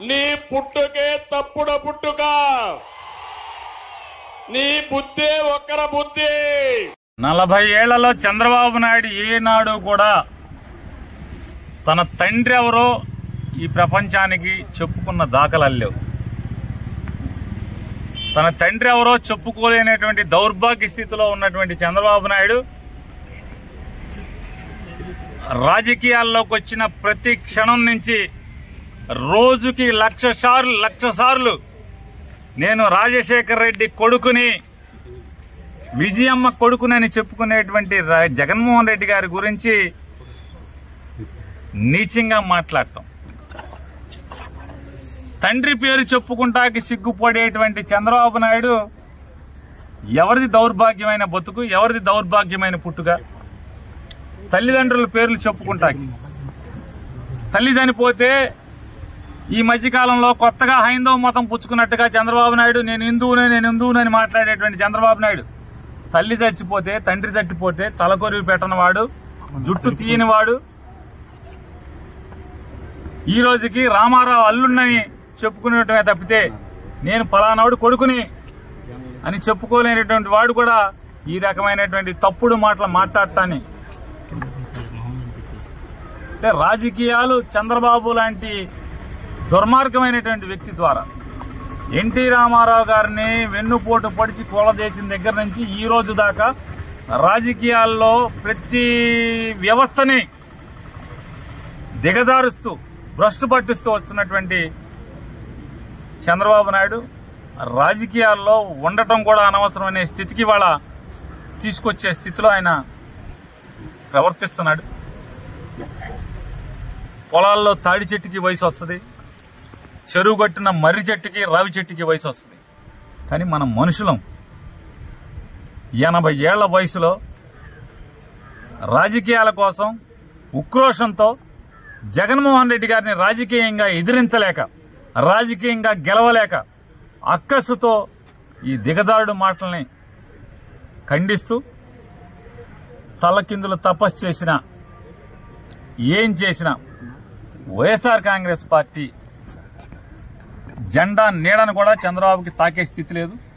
నీ పుట్టుకే తప్పుడ పుట్టుక నీ బుద్ధి ఒక్కర బుద్ధి నలభై ఏళ్లలో చంద్రబాబు నాయుడు ఏనాడు కూడా తన తండ్రి ఎవరో ఈ ప్రపంచానికి చెప్పుకున్న దాఖలాలు లేవు తన తండ్రి ఎవరో చెప్పుకోలేనటువంటి దౌర్భాగ్య స్థితిలో ఉన్నటువంటి చంద్రబాబు నాయుడు రాజకీయాల్లోకి వచ్చిన ప్రతి క్షణం నుంచి రోజుకి లక్ష సార్లు లక్ష సార్లు నేను రాజశేఖర్ రెడ్డి కొడుకుని విజయమ్మ కొడుకునని చెప్పుకునేటువంటి రా- జగన్మోహన్ రెడ్డి గారి గురించి నీచంగా మాట్లాడటం తండ్రి పేరు చెప్పుకుంటాకి సిగ్గుపడేటువంటి చంద్రబాబు నాయుడు ఎవరిది దౌర్భాగ్యమైన బతుకు ఎవరిది దౌర్భాగ్యమైన పుట్టుక తల్లిదండ్రుల పేర్లు చెప్పుకుంటాకి తల్లి చనిపోతే ఈ మధ్యకాలంలో కొత్తగా హైందవ మతం పుచ్చుకున్నట్టుగా చంద్రబాబు నాయుడు నేను హిందువునే నేను హిందువునని మాట్లాడేటువంటి చంద్రబాబు నాయుడు తల్లి చచ్చిపోతే తండ్రి చచ్చిపోతే తలకొరివి పెట్టనవాడు జుట్టు తీయనివాడు ఈ రోజుకి రామారావు అల్లున్నని చెప్పుకునేటమే తప్పితే నేను పలానాడు కొడుకుని అని చెప్పుకోలేనటువంటి వాడు కూడా ఈ రకమైనటువంటి తప్పుడు మాటలు మాట్లాడటాన్ని అంటే రాజకీయాలు చంద్రబాబు లాంటి దుర్మార్గమైనటువంటి వ్యక్తి ద్వారా ఎన్టీ రామారావు గారిని వెన్నుపోటు పొడిచి కూలదేసిన దగ్గర నుంచి ఈ రోజు దాకా రాజకీయాల్లో ప్రతి వ్యవస్థని దిగజారుస్తూ భ్రష్టు పట్టిస్తూ వస్తున్నటువంటి చంద్రబాబు నాయుడు రాజకీయాల్లో ఉండటం కూడా అనవసరం అనే స్థితికి వాళ్ళ తీసుకొచ్చే స్థితిలో ఆయన ప్రవర్తిస్తున్నాడు పొలాల్లో తాడి చెట్టుకి వయసు వస్తుంది చెరువు కట్టిన మర్రి చెట్టుకి రావి చెట్టుకి వయసు వస్తుంది కానీ మనం మనుషులం ఎనభై ఏళ్ల వయసులో రాజకీయాల కోసం ఉక్రోషంతో జగన్మోహన్ రెడ్డి గారిని రాజకీయంగా ఎదిరించలేక రాజకీయంగా గెలవలేక అక్కస్సుతో ఈ దిగజారుడు మాటల్ని ఖండిస్తూ తలకిందులు తపస్సు చేసిన ఏం చేసినా వైఎస్ఆర్ కాంగ్రెస్ పార్టీ జెండా నీడను కూడా చంద్రబాబుకి తాకే స్థితి లేదు